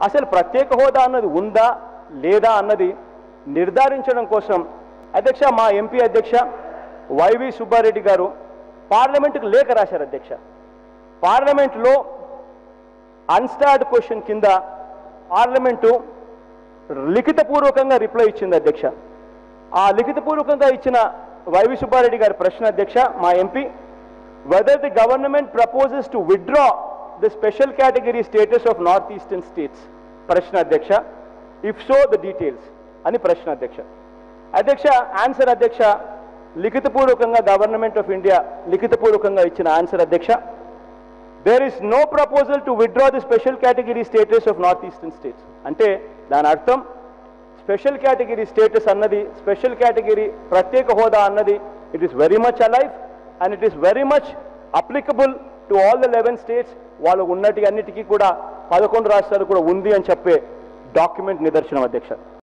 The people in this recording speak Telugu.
అసలు ప్రత్యేక హోదా అన్నది ఉందా లేదా అన్నది నిర్ధారించడం కోసం అధ్యక్ష మా ఎంపీ అధ్యక్ష వైవి సుబ్బారెడ్డి గారు పార్లమెంటుకు లేఖ రాశారు అధ్యక్ష పార్లమెంట్లో అన్స్టార్డ్ క్వశ్చన్ కింద పార్లమెంటు లిఖితపూర్వకంగా రిప్లై ఇచ్చింది అధ్యక్ష ఆ లిఖితపూర్వకంగా ఇచ్చిన వైవి సుబ్బారెడ్డి గారి ప్రశ్న అధ్యక్ష మా MP whether the government proposes to withdraw the special category status of north eastern states ప్రశ్న అధ్యక్ష ఇఫ్ సో ద డీటెయిల్స్ అని ప్రశ్న అధ్యక్ష అధ్యక్ష ఆన్సర్ అధ్యక్ష లిఖితపూర్వకంగా గవర్నమెంట్ ఆఫ్ ఇండియా లిఖితపూర్వకంగా ఇచ్చిన ఆన్సర్ అధ్యక్ష there is no proposal to withdraw the special category status of north eastern states అంటే దాని అర్థం స్పెషల్ కేటగిరీ స్టేటస్ అన్నది స్పెషల్ కేటగిరీ ప్రత్యేక హోదా అన్నది it is very much alive and it is very much applicable to all the eleven states వాళ్ళు ఉన్నటి అన్నిటికీ కూడా పదకొండు రాష్ట్రాలు కూడా ఉంది అని చెప్పే డాక్యుమెంట్ నిదర్శనం అధ్యక్ష